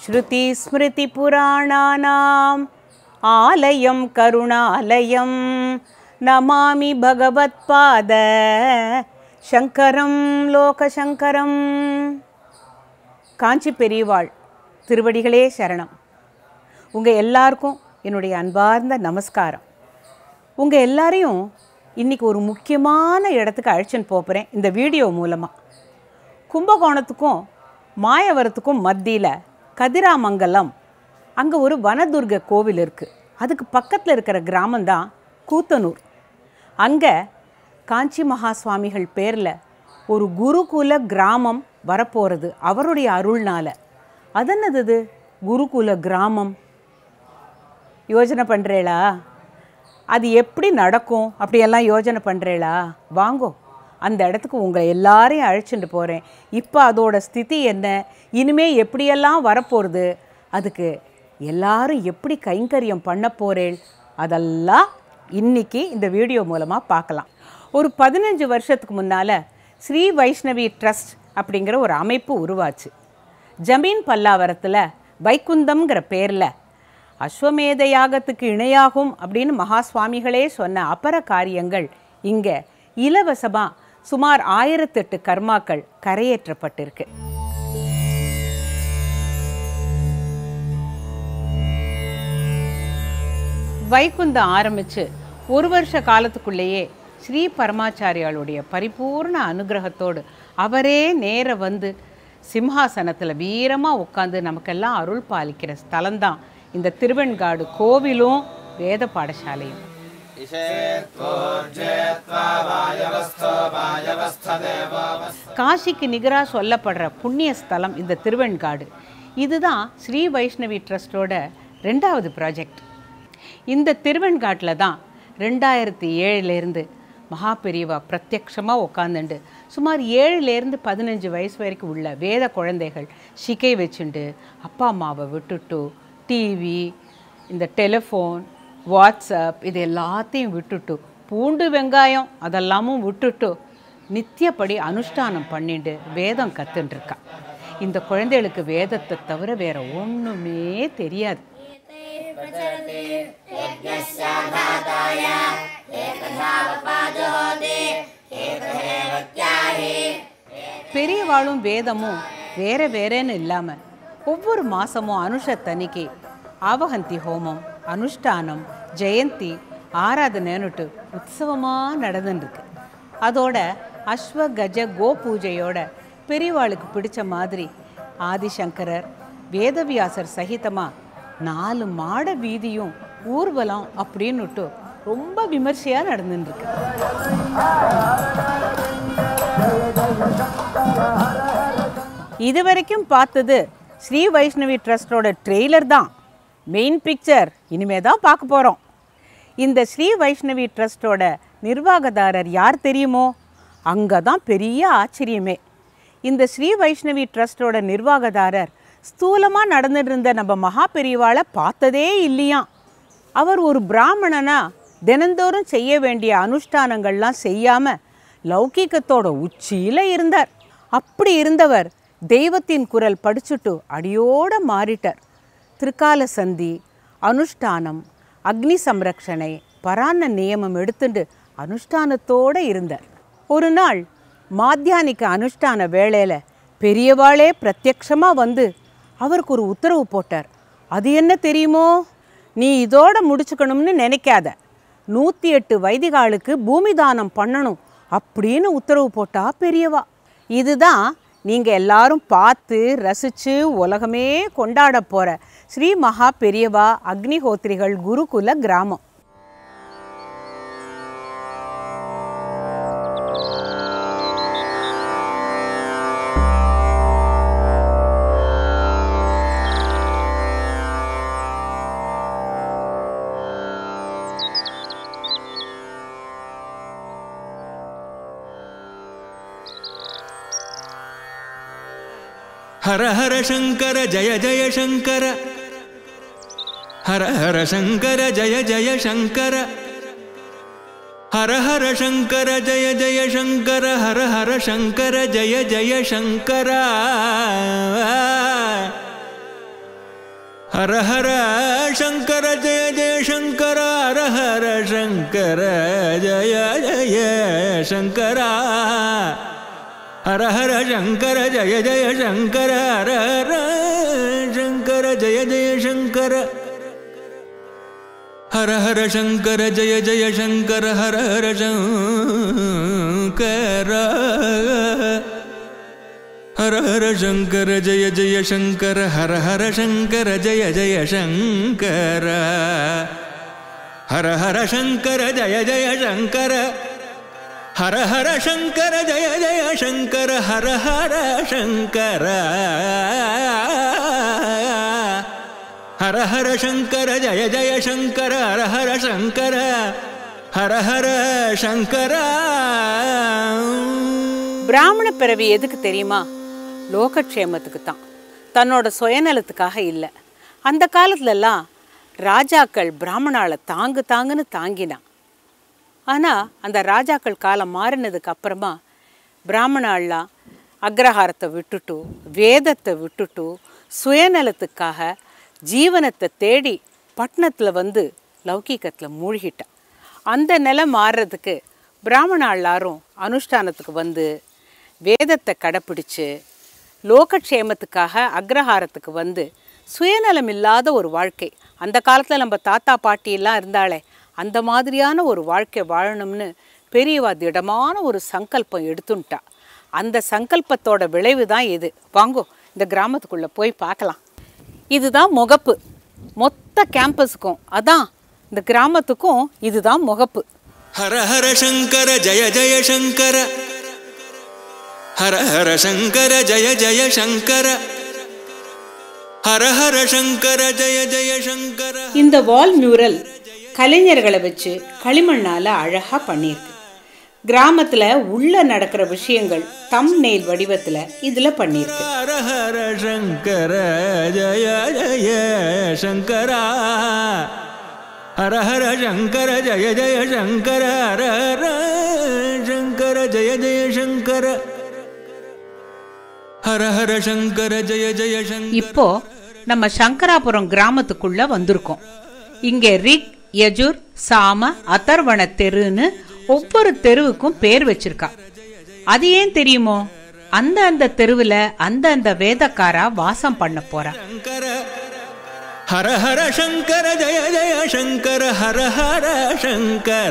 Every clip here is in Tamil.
श्रुतिस्मृतिपुराणानाम् आलयं करुणालयं नमामि भगवत्पाद சங்கரம் லோகசங்கரம் காஞ்சி பெரியவாள் திருவடிகளே சரணம் உங்கள் எல்லாருக்கும் என்னுடைய அன்பார்ந்த நமஸ்காரம் உங்கள் எல்லாரையும் இன்றைக்கி ஒரு முக்கியமான இடத்துக்கு அழைச்சின்னு போகிறேன் இந்த வீடியோ மூலமாக கும்பகோணத்துக்கும் மாயவரத்துக்கும் மத்தியில் கதிராமங்கலம் அங்கே ஒரு வனதுர்க கோவில் இருக்குது அதுக்கு பக்கத்தில் இருக்கிற கிராமம்தான் கூத்தனூர் அங்கே காஞ்சி மகா சுவாமிகள் பேரில் ஒரு குருகுல கிராமம் வரப்போகிறது அவருடைய அருள்னால அதென்னது இது குருகுல கிராமம் யோஜனை பண்ணுறேளா அது எப்படி நடக்கும் அப்படியெல்லாம் யோஜனை பண்ணுறேளா வாங்கோ அந்த இடத்துக்கு உங்களை எல்லாரையும் அழைச்சிட்டு போகிறேன் இப்போ அதோட ஸ்திதி என்ன இனிமே எப்படியெல்லாம் வரப்போகிறது அதுக்கு எல்லாரும் எப்படி கைங்கரியம் பண்ண போகிறேள் அதெல்லாம் இன்னைக்கு இந்த வீடியோ மூலமாக பார்க்கலாம் ஒரு பதினஞ்சு வருஷத்துக்கு முன்னால் ஸ்ரீ வைஷ்ணவி ட்ரஸ்ட் அப்படிங்கிற ஒரு அமைப்பு உருவாச்சு ஜமீன் பல்லாவரத்தில் வைகுந்தம்ங்கிற பேரில் அஸ்வமேத யாகத்துக்கு இணையாகும் அப்படின்னு மகா சுவாமிகளே சொன்ன அபர காரியங்கள் இங்கே இலவசமாக சுமார் ஆயிரத்தெட்டு கர்மாக்கள் கரையேற்றப்பட்டிருக்கு வைகுந்தம் ஆரம்பித்து ஒரு வருஷ காலத்துக்குள்ளேயே ஸ்ரீ பரமாச்சாரியாளுடைய பரிபூர்ண அனுகிரகத்தோடு அவரே நேர வந்து சிம்ஹாசனத்தில் வீரமாக உட்காந்து நமக்கெல்லாம் அருள் பாலிக்கிற ஸ்தலம்தான் இந்த திருவெண்காடு கோவிலும் வேத பாடசாலையும் காசிக்கு நிகராக சொல்லப்படுற புண்ணிய ஸ்தலம் இந்த திருவெண்காடு இதுதான் ஸ்ரீ வைஷ்ணவி ட்ரஸ்டோட ரெண்டாவது ப்ராஜெக்ட் இந்த திருவெண்காட்டில் தான் ரெண்டாயிரத்தி ஏழுலேருந்து மகா பெரியவா பிரத்யக்ஷமாக உட்காந்துண்டு சுமார் ஏழுலேருந்து பதினஞ்சு வயசு வரைக்கும் உள்ள வேத குழந்தைகள் சிக்கை வச்சுண்டு அப்பா அம்மாவை விட்டுட்டு டிவி இந்த டெலிஃபோன் வாட்ஸ்அப் இது எல்லாத்தையும் விட்டுட்டு பூண்டு வெங்காயம் அதெல்லாமும் விட்டுட்டு நித்தியப்படி அனுஷ்டானம் பண்ணிட்டு வேதம் கற்றுட்டுருக்கா இந்த குழந்தைகளுக்கு வேதத்தை தவிர வேற ஒன்றுமே தெரியாது பெரியவாளும் வேதமும் வேற வேறேன்னு இல்லாமல் ஒவ்வொரு மாதமும் அனுஷத்தன்னைக்கு ஆவகந்தி ஹோமம் அனுஷ்டானம் ஜெயந்தி ஆராதனைன்னுட்டு உற்சவமாக நடந்துட்டுருக்கு அதோட அஸ்வ கஜ கோ பூஜையோட பெரியவாளுக்கு பிடிச்ச மாதிரி ஆதிசங்கரர் வேதவியாசர் சகிதமாக நாலு மாட வீதியும் ஊர்வலம் அப்படின்னுட்டு ரொம்ப விமர்சையாக நடந்துட்டுருக்கு இது வரைக்கும் பார்த்தது ஸ்ரீ வைஷ்ணவி ட்ரஸ்டோட ட்ரெய்லர் தான் மெயின் பிக்சர் இனிமே தான் பார்க்க போகிறோம் இந்த ஸ்ரீ வைஷ்ணவி ட்ரஸ்டோட நிர்வாகதாரர் யார் தெரியுமோ அங்கே தான் பெரிய ஆச்சரியமே இந்த ஸ்ரீ வைஷ்ணவி ட்ரஸ்டோட நிர்வாகதாரர் ஸ்தூலமாக நடந்துட்டு இருந்த நம்ம மகா பெரியவாளை பார்த்ததே இல்லையாம் அவர் ஒரு பிராமணனா தினந்தோறும் செய்ய வேண்டிய அனுஷ்டானங்கள்லாம் செய்யாமல் லௌகீகத்தோட உச்சியில் இருந்தார் அப்படி இருந்தவர் தெய்வத்தின் குரல் படிச்சுட்டு அடியோட மாறிட்டார் திருக்கால சந்தி அனுஷ்டானம் அக்னி சம்ரக்ஷணை பராண நியமம் எடுத்துட்டு அனுஷ்டானத்தோடு இருந்தார் ஒரு நாள் மாத்தியானிக்க அனுஷ்டான வேளையில் பெரியவாளே பிரத்யக்ஷமாக வந்து அவருக்கு ஒரு உத்தரவு போட்டார் அது என்ன தெரியுமோ நீ இதோட முடிச்சுக்கணும்னு நினைக்காத நூற்றி எட்டு வைதிகாலுக்கு பூமி தானம் பண்ணணும் அப்படின்னு உத்தரவு போட்டா பெரியவா இதுதான் நீங்கள் எல்லாரும் பார்த்து ரசித்து உலகமே கொண்டாட போகிற ஸ்ரீ மகா பெரியவா அக்னிஹோத்திரிகள் குருகுல கிராமம் हर हर शङ्कर जय जय शङ्कर हर हर शङ्कर जय जय शङ्कर हर हर शङ्कर जय जय शङ्कर हर हर शङ्कर जय जय शङ्कर हर हर शङ्कर जय जय शङ्कर हर हर शङ्कर जय जय शङ्कर हर हर शङ्कर जय जय शङ्कर हर हर शङ्कर जय जय शङ्कर हर हर शङ्कर जय जय शङ्कर हर हर शङ्कर हर हर शङ्कर जय जय शङ्कर हर हर शङ्कर जय जय शङ्कर हर हर शङ्कर जय जय शङ्कर हर हर शङ्कर जय जय शङ्कर हर हर शङ्कर हर हर शङ्कर जय जय शङ्कर हर हर शङ्कर हर हर शङ्कर பிராமண பிறவி எதுக்கு தெரியுமா லோகக்ஷேமத்துக்கு தான் தன்னோட சுயநலத்துக்காக இல்லை அந்த காலத்துலலாம் ராஜாக்கள் பிராமணால தாங்கு தாங்குன்னு தாங்கினான் ஆனால் அந்த ராஜாக்கள் காலம் மாறினதுக்கு அப்புறமா பிராமணாலாம் அக்ரஹாரத்தை விட்டுட்டு வேதத்தை விட்டுட்டு சுயநலத்துக்காக ஜீவனத்தை தேடி பட்டணத்தில் வந்து லௌகீகத்தில் மூழ்கிட்டான் அந்த நிலை மாறுறதுக்கு பிராமண எல்லாரும் அனுஷ்டானத்துக்கு வந்து வேதத்தை கடைப்பிடிச்சு லோகக்ஷேமத்துக்காக அக்ரஹாரத்துக்கு வந்து சுயநலம் இல்லாத ஒரு வாழ்க்கை அந்த காலத்தில் நம்ம தாத்தா பாட்டியெல்லாம் இருந்தாலே அந்த மாதிரியான ஒரு வாழ்க்கை வாழணும்னு பெரியவா திடமான ஒரு சங்கல்பம் எடுத்துன்ட்டா அந்த சங்கல்பத்தோட விளைவு தான் இது வாங்கோ இந்த கிராமத்துக்குள்ளே போய் பார்க்கலாம் இதுதான் முகப்பு மொத்த கேம்பஸுக்கும் அதான் இந்த கிராமத்துக்கும் இதுதான் முகப்பு हर हर शङ्कर जय जय शङ्कर हर हर शङ्कर जय जय शङ्कर हर हर शङ्कर जय जय शङ्कर இந்த வால் மியூரல் கலைஞர்களை வச்சு களிமண்ணால் அழகாக பண்ணியிருக்கு கிராமத்தில் உள்ள நடக்கிற விஷயங்கள் தம் நெயில் வடிவத்தில் இதில் பண்ணியிருக்கு हर हर शङ्कर जय जय शङ्कर हर हर शङ्कर जय जय शङ्कर हर हर शङ्कर जय जय शङ्कर हर हर शङ्कर जय जय शङ्कर இப்போ நம்ம சங்கராபுரம் கிராமத்துக்குள்ள வந்திருக்கோம் இங்கே ரிக் யஜுர் சாம அதர்வண தெருன்னு ஒவ்வொரு தெருவுக்கும் பேர் வச்சிருக்கா அது ஏன் தெரியுமோ அந்த அந்த தெருவுல அந்த அந்த வேதக்காரா வாசம் பண்ண போறா शङ्कर हर हर शङ्कर जय जय शङ्कर हर हर शङ्कर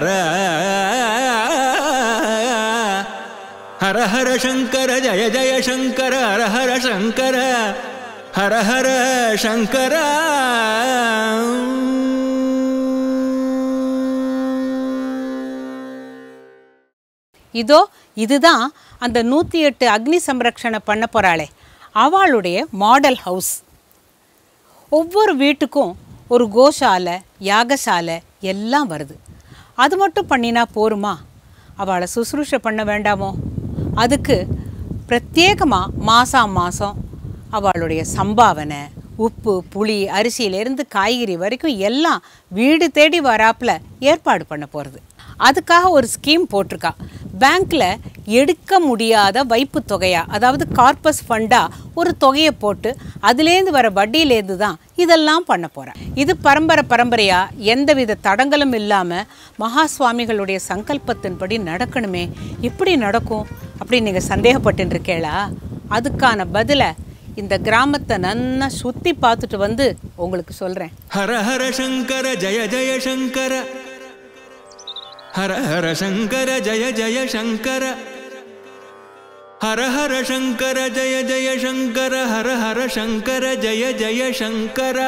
हर हर शङ्कर जय जय शङ्कर हर हर शङ्कर हर हर शङ्कर இதோ இதுதான் அந்த நூற்றி எட்டு அக்னி சம்ரக்ஷணை பண்ண போகிறாளே அவளுடைய மாடல் ஹவுஸ் ஒவ்வொரு வீட்டுக்கும் ஒரு கோஷாலை யாகசாலை எல்லாம் வருது அது மட்டும் பண்ணினா போருமா அவளை சுசுரூஷை பண்ண வேண்டாமோ அதுக்கு பிரத்யேகமாக மாதம் மாதம் அவளுடைய சம்பாவனை உப்பு புளி அரிசியிலேருந்து காய்கறி வரைக்கும் எல்லாம் வீடு தேடி வராப்புல ஏற்பாடு பண்ண போகிறது அதுக்காக ஒரு ஸ்கீம் போட்டிருக்கா பேங்க்கில் எடுக்க முடியாத வைப்பு தொகையா அதாவது கார்பஸ் ஃபண்டா ஒரு தொகையை போட்டு அதுலேருந்து வர வட்டியிலேருந்து தான் இதெல்லாம் பண்ண போகிறேன் இது பரம்பரை பரம்பரையா எந்தவித தடங்களும் இல்லாமல் மகா சுவாமிகளுடைய சங்கல்பத்தின்படி நடக்கணுமே எப்படி நடக்கும் அப்படின்னு நீங்கள் சந்தேகப்பட்டு இருக்கேளா அதுக்கான பதிலை இந்த கிராமத்தை நன்னா சுற்றி பார்த்துட்டு வந்து உங்களுக்கு சொல்கிறேன் हर हर शङ्कर जय जय शङ्कर हर हर शङ्कर जय जय शङ्कर हर हर शङ्कर जय जय शङ्कर हर हर शङ्कर जय जय शङ्कर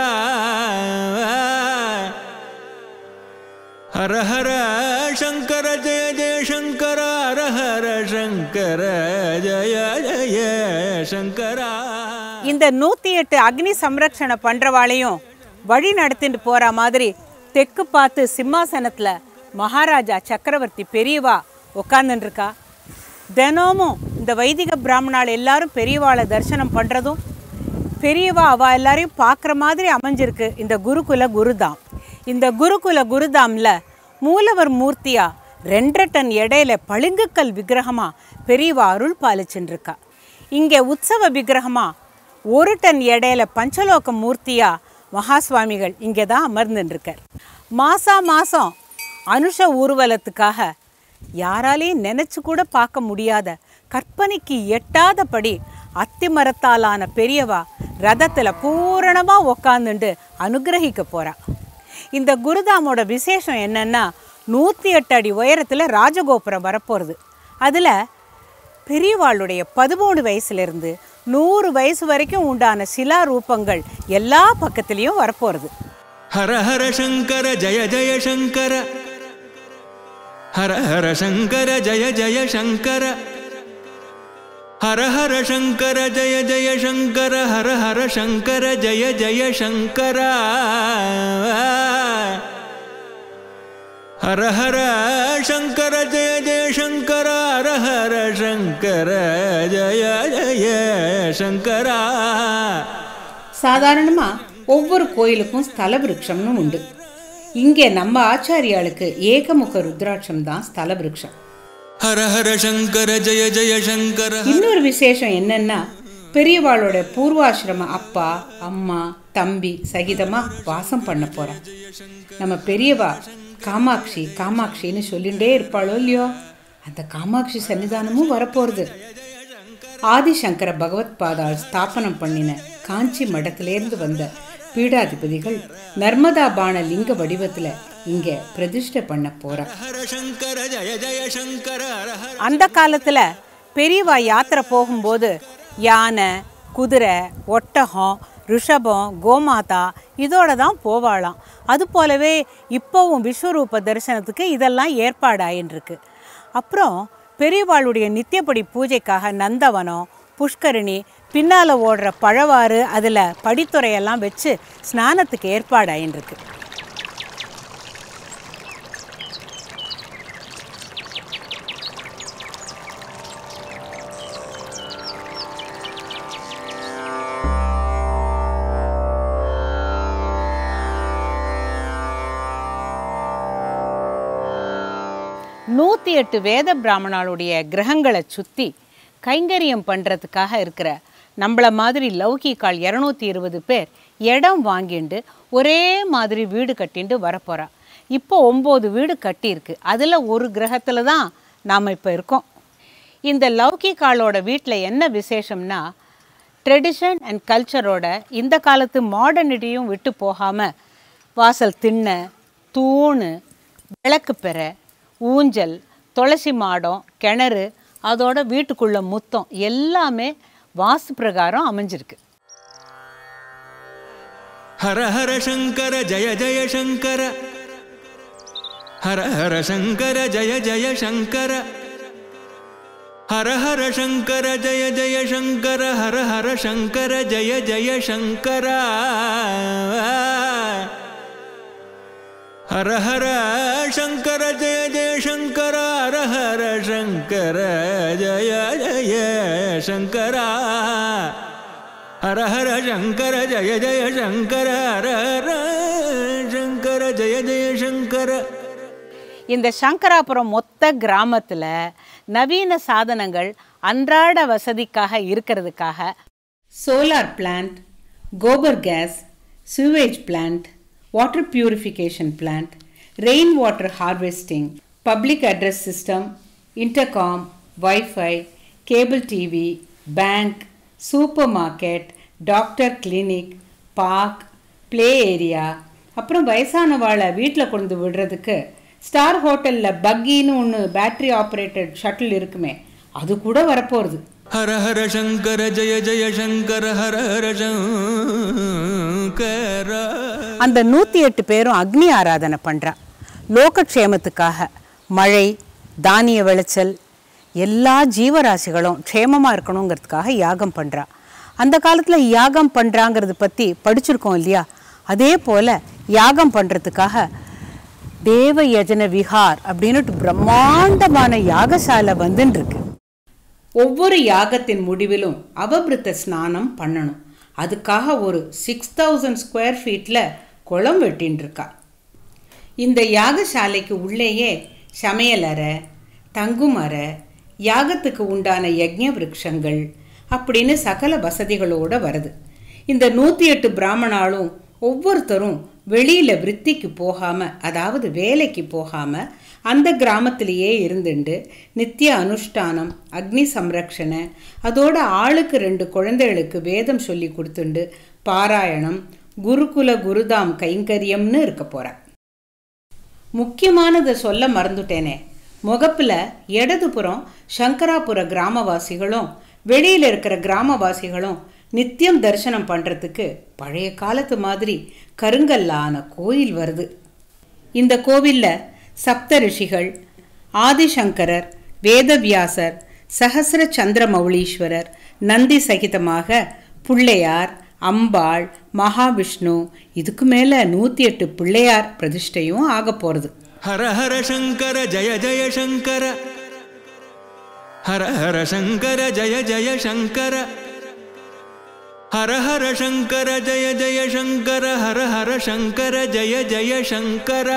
हर हर शङ्कर जय जय शङ्कर हर हर शङ्कर जय जय शङ्कर இந்த நூற்றி எட்டு அக்னி சம்ரக்ஷணை பண்ணுறவாளையும் வழி நடத்திட்டு போகிற மாதிரி தெற்கு பார்த்து சிம்மாசனத்தில் மகாராஜா சக்கரவர்த்தி பெரியவா உட்காந்துருக்கா தினமும் இந்த வைதிக பிராமணால் எல்லாரும் பெரியவாளை தரிசனம் பண்ணுறதும் பெரியவா அவ எல்லாரையும் பார்க்குற மாதிரி அமைஞ்சிருக்கு இந்த குருகுல குருதாம் இந்த குருகுல குருதாம்ல மூலவர் மூர்த்தியா ரெண்டரை டன் எடையில பளிங்குக்கல் விக்கிரகமா பெரியவா அருள் பாலிச்சுன்னு இருக்கா இங்கே உற்சவ விக்கிரகமா ஒரு டன் எடையில பஞ்சலோக மூர்த்தியா மகாஸ்வாமிகள் இங்கே தான் அமர்ந்துட்டுருக்கார் மாசா மாதம் அனுஷ ஊர்வலத்துக்காக யாராலையும் நினச்சி கூட பார்க்க முடியாத கற்பனைக்கு எட்டாதபடி அத்திமரத்தாலான பெரியவா ரதத்தில் பூரணமாக உக்காந்துண்டு அனுகிரகிக்க போறா இந்த குருதாமோட விசேஷம் என்னன்னா நூற்றி எட்டு அடி உயரத்தில் ராஜகோபுரம் வரப்போகிறது அதில் பெரியவாளுடைய பதிமூணு வயசுலேருந்து நூறு வயசு வரைக்கும் உண்டான சிலா ரூபங்கள் எல்லா பக்கத்துலேயும் வரப்போகிறது ஹர ஹர சங்கர ஜய ஜய சங்கர ஹர ஹர சங்கர ஜய ஜய சங்கர ஹர ஹர சங்கர ஜய ஜய சங்கர ஹர ஹர சங்கர ஜய ஜய சங்கர ஹர ஹர சங்கர ஜய ஜய சங்கர ஹர ஹர சங்கர ஜய ஜய சங்கரா சாதாரணமாக ஒவ்வொரு கோயிலுக்கும் ஸ்தல விருட்சம்னு உண்டு இங்கே நம்ம ஆச்சாரியாளுக்கு ஏகமுக ருத்ராட்சம் தான் ஸ்தல விருட்சம் ஹர ஹர சங்கர ஜய ஜய சங்கர இன்னொரு விசேஷம் என்னன்னா பெரியவாளோட பூர்வாசிரம அப்பா அம்மா தம்பி சகிதமா வாசம் பண்ண போறா நம்ம பெரியவா காமாட்சி காமாட்சின்னு சொல்லிகிட்டே இருப்பாளோ இல்லையோ அந்த காமாட்சி சன்னிதானமும் வரப்போறது ஆதிசங்கர பகவத் பாதாள் ஸ்தாபனம் பண்ணின காஞ்சி மடத்திலேருந்து வந்த பீடாதிபதிகள் நர்மதா பாண லிங்க வடிவத்துல இங்க பிரதிஷ்டை பண்ண போறா ஹர சங்கர ஜய ஜய சங்கர ஹர ஹர அந்த காலத்தில் பெரியவா யாத்திரை போகும்போது யானை குதிரை ஒட்டகம் ரிஷபம் கோமாதா இதோட தான் போவாளாம் அது போலவே இப்போவும் விஸ்வரூப தரிசனத்துக்கு இதெல்லாம் ஏற்பாடாயின்றிருக்கு அப்புறம் பெரியவாளுடைய நித்தியப்படி பூஜைக்காக நந்தவனம் புஷ்கரணி பின்னால் ஓடுற பழவாறு அதில் படித்துறையெல்லாம் வச்சு ஸ்நானத்துக்கு ஏற்பாடாயின்றிருக்கு நூற்றி எட்டு வேத பிராமணாளுடைய கிரகங்களை சுற்றி கைங்கரியம் பண்ணுறதுக்காக இருக்கிற நம்மள மாதிரி லௌகிக்கால் இரநூத்தி இருபது பேர் இடம் வாங்கிண்டு ஒரே மாதிரி வீடு கட்டிண்டு வரப்போகிறா இப்போ ஒம்பது வீடு கட்டியிருக்கு அதில் ஒரு கிரகத்தில் தான் நாம் இப்போ இருக்கோம் இந்த லௌகிக்காலோட வீட்டில் என்ன விசேஷம்னா ட்ரெடிஷன் அண்ட் கல்ச்சரோட இந்த காலத்து மாடர்னிட்டியும் விட்டு போகாமல் வாசல் திண்ணை தூணு விளக்கு பெற ஊஞ்சல் துளசி மாடம் கிணறு அதோட வீட்டுக்குள்ள முத்தம் எல்லாமே வாஸ்து பிரகாரம் அமைஞ்சிருக்கு ஹர ஹர சங்கர ஜய ஜய சங்கர ஹர ஹர சங்கர ஜய ஜய சங்கர ஹர ஹர சங்கர ஜய ஜய சங்கர ஹர ஹர சங்கர ஜய ஜய சங்கர ஹர ஹர சங்கர ஜய ஜய சங்கர ஹர ஹர சங்கர ஜய ஜய சங்கரா ஹர ஹர சங்கர ஜய ஜய சங்கர ஹர ஹர சங்கர ஜய ஜய சங்கர இந்த சங்கராபுரம் மொத்த கிராமத்தில் நவீன சாதனங்கள் அன்றாட வசதிக்காக இருக்கிறதுக்காக solar plant gobar gas sewage plant water purification plant rain water harvesting public address system intercom wifi cable TV bank super market doctor clinic park play area அப்புறம் வயசானவாளை வீட்டில் கொண்டு விடுறதுக்கு ஸ்டார் ஹோட்டலில் பக்கின்னு ஒன்று பேட்டரி ஆப்ரேட்டட் ஷட்டில் இருக்குமே அது கூட வரப்போகிறது ஹர ஹர சங்கர ஜய ஜய சங்கர ஹர ஹர சங்கர அந்த நூற்றி எட்டு பேரும் அக்னி ஆராதனை பண்ணுறா லோகக்ஷேமத்துக்காக மழை தானிய விளைச்சல் எல்லா ஜீவராசிகளும் க்ஷேமமாக இருக்கணுங்கிறதுக்காக யாகம் பண்ணுறா அந்த காலத்தில் யாகம் பண்ணுறாங்கிறது பற்றி படிச்சிருக்கோம் இல்லையா அதே போல் யாகம் பண்ணுறதுக்காக தேவ யஜன விஹார் அப்படின்னுட்டு பிரம்மாண்டமான யாகசாலை வந்துன்னு இருக்கு ஒவ்வொரு யாகத்தின் முடிவிலும் அவபிருத்த ஸ்நானம் பண்ணணும் அதுக்காக ஒரு சிக்ஸ் தௌசண்ட் ஸ்கொயர் ஃபீட்டில் குளம் வெட்டின்னு இருக்கா இந்த யாகசாலைக்கு உள்ளேயே சமையலறை தங்கும் அறை யாகத்துக்கு உண்டான யஜ்ஞ விருட்சங்கள் அப்படின்னு சகல வசதிகளோட வருது இந்த நூற்றி எட்டு பிராமணாலும் ஒவ்வொருத்தரும் வெளியில விருத்திக்கு போகாம அதாவது வேலைக்கு போகாம அந்த கிராமத்திலேயே இருந்துண்டு நித்திய அனுஷ்டானம் அக்னி சம்ரக்ஷண அதோட ஆளுக்கு ரெண்டு குழந்தைகளுக்கு வேதம் சொல்லி கொடுத்துண்டு பாராயணம் குருகுல குருதாம் கைங்கரியம்னு இருக்க போற முக்கியமானதை சொல்ல மறந்துட்டேனே முகப்புல இடதுபுறம் சங்கராபுர கிராமவாசிகளும் வெளியில இருக்கிற கிராமவாசிகளும் நித்தியம் தரிசனம் பண்றதுக்கு பழைய காலத்து மாதிரி கருங்கல்லான கோயில் வருது இந்த கோவில்ல சப்த ரிஷிகள் ஆதிசங்கரர் வேதவியாசர் சஹசிர சந்திர மௌலீஸ்வரர் நந்தி சகிதமாக பிள்ளையார் அம்பாள் மகாவிஷ்ணு இதுக்கு மேல நூத்தி எட்டு பிள்ளையார் பிரதிஷ்டையும் ஆக போறது ஹர ஹர சங்கர ஜய ஜய சங்கர ஹர ஹர சங்கர ஜய ஜய சங்கர ஹர ஹர சங்கர ஜய ஜய சங்கர ஹர ஹர சங்கர ஜய ஜய சங்கர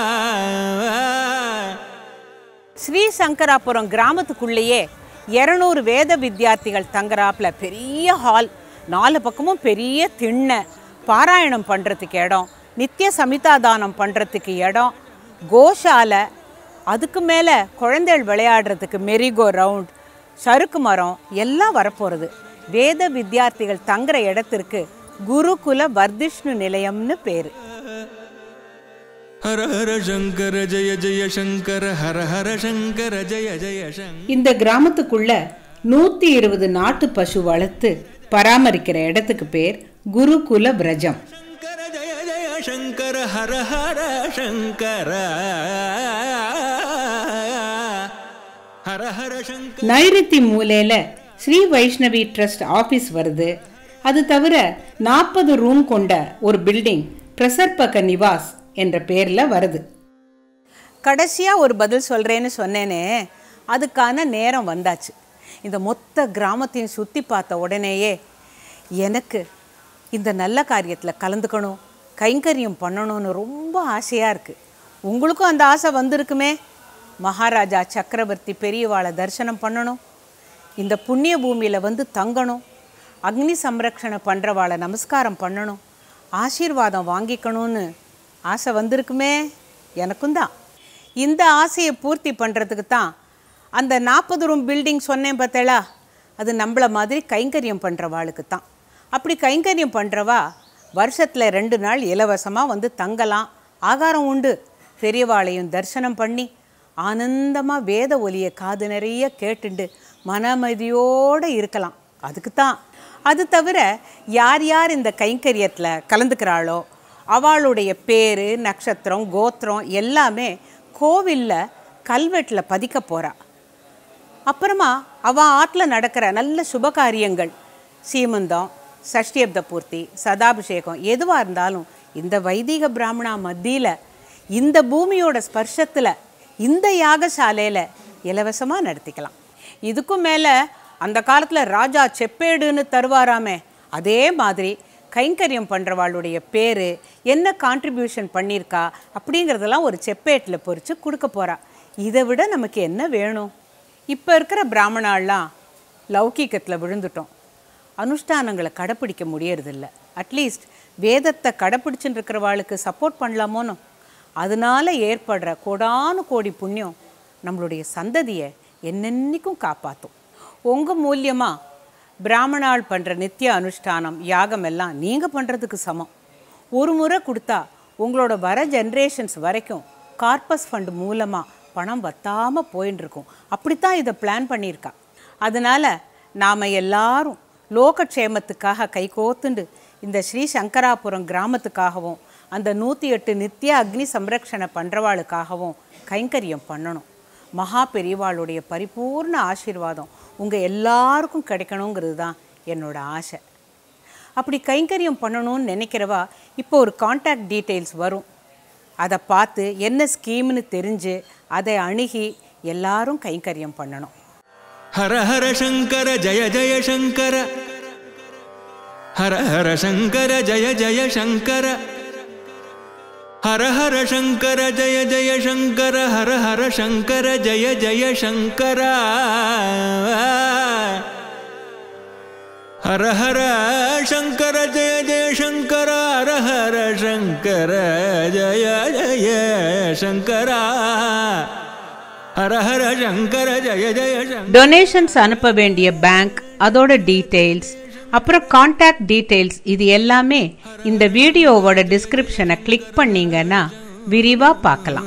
ஸ்ரீ சங்கராபுரம் கிராமத்துக்குள்ளேயே இரநூறு வேத வித்யார்த்திகள் தங்குறாப்புல பெரிய ஹால் நாலு பக்கமும் பெரிய திண்ணை பாராயணம் பண்ணுறதுக்கு இடம் நித்திய சமிதாதானம் பண்ணுறதுக்கு இடம் கோஷாலை அதுக்கு மேலே குழந்தைகள் விளையாடுறதுக்கு மெரிகோ ரவுண்ட் சறுக்கு மரம் எல்லாம் வரப்போகிறது வேத வித்யார்த்திகள் தங்குற இடத்திற்கு குருகுல வர்திஷ்ணு நிலையம்னு பேர் ஹர ஹர சங்கர ஜய ஜய சங்கர ஹர ஹர சங்கர ஜய ஜய சங்கர இந்த கிராமத்துக்குள்ள நூத்தி இருபது நாட்டு பசு வளர்த்து பராமரிக்கிற இடத்துக்கு பேர் குருகுல பிரஜம் சங்கர ஜய ஜய சங்கர ஹர ஹர சங்கர ஹர ஹர சங்கர நைருத்தி மூலையில ஸ்ரீ வைஷ்ணவி ட்ரஸ்ட் ஆபீஸ் வருது அது தவிர நாற்பது ரூம் கொண்ட ஒரு பில்டிங் பிரசர்பக நிவாஸ் என்ற பேர்ல வருது கடைசியா ஒரு பதில் சொல்றேன்னு சொன்னேனே அதுக்கான நேரம் வந்தாச்சு இந்த மொத்த கிராமத்தையும் சுத்தி பார்த்த உடனேயே எனக்கு இந்த நல்ல காரியத்தில் கலந்துக்கணும் கைங்கரியம் பண்ணணும்னு ரொம்ப ஆசையாக இருக்குது உங்களுக்கும் அந்த ஆசை வந்திருக்குமே மகாராஜா சக்கரவர்த்தி பெரியவாளை தரிசனம் பண்ணணும் இந்த புண்ணிய பூமியில் வந்து தங்கணும் அக்னி சம்ரக்ஷணை பண்ணுறவாளை நமஸ்காரம் பண்ணணும் ஆசீர்வாதம் வாங்கிக்கணும்னு ஆசை வந்திருக்குமே எனக்கும் தான் இந்த ஆசையை பூர்த்தி பண்ணுறதுக்கு தான் அந்த நாற்பது ரூம் பில்டிங் சொன்னேன் பார்த்தேளா அது நம்மள மாதிரி கைங்கரியம் பண்ணுறவாளுக்கு தான் அப்படி கைங்கரியம் பண்ணுறவா வருஷத்தில் ரெண்டு நாள் இலவசமாக வந்து தங்கலாம் ஆகாரம் உண்டு பெரியவாளையும் தரிசனம் பண்ணி ஆனந்தமாக வேத ஒலியை காது நிறைய கேட்டுண்டு மன அமைதியோடு இருக்கலாம் அதுக்கு தான் அது தவிர யார் யார் இந்த கைங்கரியத்தில் கலந்துக்கிறாளோ அவளுடைய பேர் நட்சத்திரம் கோத்திரம் எல்லாமே கோவிலில் கல்வெட்டில் பதிக்க போகிறா அப்புறமா அவ ஆற்றுல நடக்கிற நல்ல சுபகாரியங்கள் சீமந்தம் சஷ்டியப்த பூர்த்தி சதாபிஷேகம் எதுவாக இருந்தாலும் இந்த வைதிக பிராமணா மத்தியில் இந்த பூமியோட ஸ்பர்ஷத்தில் இந்த யாகசாலையில் இலவசமாக நடத்திக்கலாம் இதுக்கும் மேலே அந்த காலத்தில் ராஜா செப்பேடுன்னு தருவாராமே அதே மாதிரி கைங்கரியம் பண்ணுறவாளுடைய பேர் என்ன கான்ட்ரிபியூஷன் பண்ணியிருக்கா அப்படிங்கிறதெல்லாம் ஒரு செப்பேட்டில் பொறிச்சு கொடுக்க போகிறா இதை விட நமக்கு என்ன வேணும் இப்போ இருக்கிற பிராமணாலாம் லௌகீகத்தில் விழுந்துட்டோம் அனுஷ்டானங்களை கடைப்பிடிக்க முடியறதில்ல அட்லீஸ்ட் வேதத்தை கடைப்பிடிச்சுட்டு இருக்கிறவாளுக்கு சப்போர்ட் பண்ணலாமோனோ அதனால ஏற்படுற கோடானு கோடி புண்ணியம் நம்மளுடைய சந்ததியை என்னென்னைக்கும் காப்பாற்றும் உங்கள் மூலியமாக பிராமணாள் பண்ணுற நித்திய அனுஷ்டானம் யாகம் எல்லாம் நீங்கள் பண்ணுறதுக்கு சமம் ஒரு முறை கொடுத்தா உங்களோட வர ஜென்ரேஷன்ஸ் வரைக்கும் கார்பஸ் ஃபண்ட் மூலமாக பணம் வத்தாமல் போயின்னு இருக்கும் அப்படித்தான் இதை பிளான் பண்ணியிருக்கா அதனால் நாம் எல்லாரும் லோகக்ஷேமத்துக்காக கைகோத்துண்டு இந்த ஸ்ரீ சங்கராபுரம் கிராமத்துக்காகவும் அந்த நூற்றி எட்டு நித்திய அக்னி சம்ரக்ஷணை பண்ணுறவாளுக்காகவும் கைங்கரியம் பண்ணணும் மகா பெரியவாளுடைய பரிபூர்ண ஆசீர்வாதம் உங்கள் எல்லாருக்கும் கிடைக்கணுங்கிறது தான் என்னோட ஆசை அப்படி கைங்கரியம் பண்ணணும்னு நினைக்கிறவா இப்போ ஒரு காண்டாக்ட் டீட்டெயில்ஸ் வரும் அதை பார்த்து என்ன ஸ்கீம்னு தெரிஞ்சு அதை அணுகி எல்லாரும் கைங்கரியம் பண்ணணும் ஹர ஹர சங்கர ஜய ஜய சங்கர ஹர ஹர சங்கர ஜய ஜய சங்கர ஹர ஹர சங்கர ஜய ஜய சங்கர ஹர ஹர சங்கர ஜய ஜய சங்கர हर हर शङ्कर जय जय शङ्कर हर हर शङ्कर जय जय शङ्कर हर हर शङ्कर जय जय शङ्कर டொனேஷன்ஸ் அனுப்ப வேண்டிய பேங்க் அதோட டீட்டெயில்ஸ் அப்புறம் காண்டாக்ட் டீட்டெயில்ஸ் இது எல்லாமே இந்த வீடியோவோட டிஸ்கிரிப்ஷனை கிளிக் பண்ணீங்கன்னா விரிவாக பார்க்கலாம்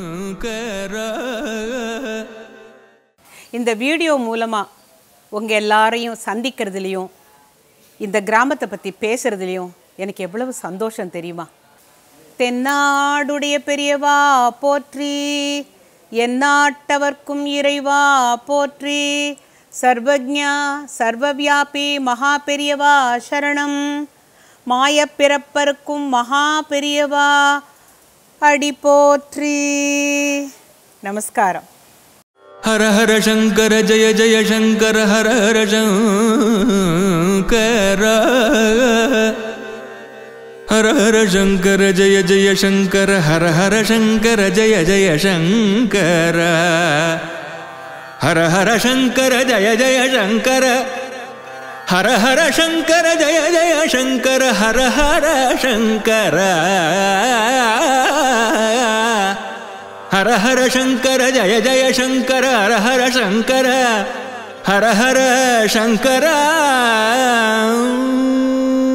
இந்த வீடியோ மூலமாக உங்கள் எல்லாரையும் சந்திக்கிறதுலையும் இந்த கிராமத்தை பற்றி பேசுகிறதுலையும் எனக்கு எவ்வளவு சந்தோஷம் தெரியுமா தென்னாடுடைய பெரியவா போற்றி எந்நாட்டவர்க்கும் இறைவா போற்றி சர்வஜா சர்வவியாபி மகா பெரியவா சரணம் மாயப்பிறப்பருக்கும் மகா பெரியவா அடி போற்றி நமஸ்காரம் हर हर शङ्कर जय जय शङ्कर हर हर शङ्कर हर हर शङ्कर जय जय शङ्कर हर हर शङ्कर जय जय शङ्कर हर हर शङ्कर जय जय शङ्कर हर हर शङ्कर जय जय शङ्कर हर हर शङ्कर हर हर शङ्कर जय जय शङ्कर हर हर शङ्कर हर हर शङ्कर